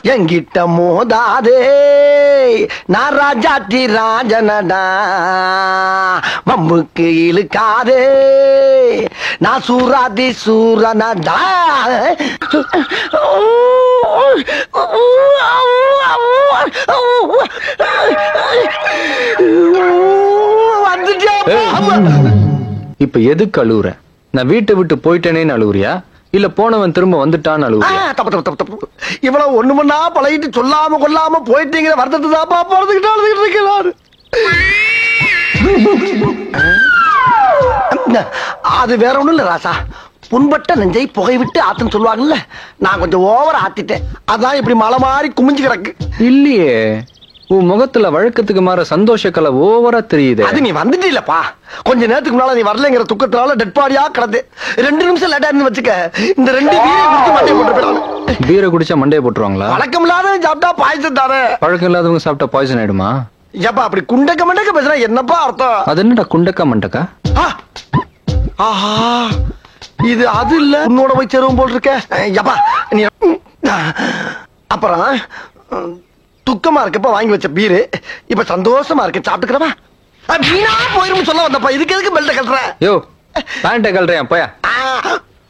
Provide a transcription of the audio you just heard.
எங்கிட்ட மோதாதே நான் ராஜாத்தி ராஜனடா வம்புக்கு இழுக்காதே நான் சூராதி சூரனடா வந்துட்டே இப்ப எதுக்கு அழுவுற நான் வீட்டை விட்டு போயிட்டேனேன்னு அழுவுறியா இல்ல போனவன் திரும்ப வந்துட்டான்னு ஆ, அழுவுறியா தப்பு தப்பு தப்பு தப்பு இவ்வளவு ஒண்ணு மண்ணா பழகிட்டு சொல்லாம கொல்லாம போயிட்டீங்கிற வருத்தத்தை தாப்பா போறதுக்கிட்ட அழுதுகிட்டு இருக்கேன் நானு. அது வேற ஒண்ணும் இல்ல ராசா புண்பட்ட நெஞ்சை புகை விட்டு ஆத்துன்னு சொல்லுவாங்கல்ல நான் கொஞ்சம் ஓவர் ஆத்திட்டேன் அதான் இப்படி மலை மாறி குமிஞ்சு கிடக்கு இல்லையே உன் முகத்துல வழக்கத்துக்கு மாற சந்தோஷ கலை ஓவரா தெரியுது அது நீ வந்துட்டீலப்பா கொஞ்ச நேரத்துக்கு முன்னால நீ வரலங்கிற துக்கத்தினால டெட் பாடியா கிடந்து ரெண்டு நிமிஷம் லேட்டா இருந்து வச்சுக்க இந்த ரெண்டு வீரையும் குடிச்சு மண்டையை போட்டு போயிடாது பீரை குடிச்சா மண்டைய போட்டுருவாங்களா வழக்கம் இல்லாத சாப்பிட்டா பாயசம் தானே பழக்கம் இல்லாதவங்க சாப்பிட்டா பாய்சன் ஆயிடுமா ஏப்பா அப்படி குண்டக்க மண்டக்க பேசுனா என்னப்பா அர்த்தம் அது என்னடா குண்டக்கா மண்டக்கா ஆ! ஆஹா இது அது இல்ல உன்னோட போய் சேருவோம் போல் இருக்க ஏப்பா நீ அப்புறம் ம், துக்கமா இருக்கப்ப வாங்கி வச்ச பீரு இப்ப சந்தோஷமா இருக்கு சாப்பிட்டுக்கிறவா வீணா போயிரும் சொல்ல வந்தப்பா இதுக்கு எதுக்கு பெல்ட் கட்டுற யோ பேண்ட்டை கழறேன் போயா ஆ,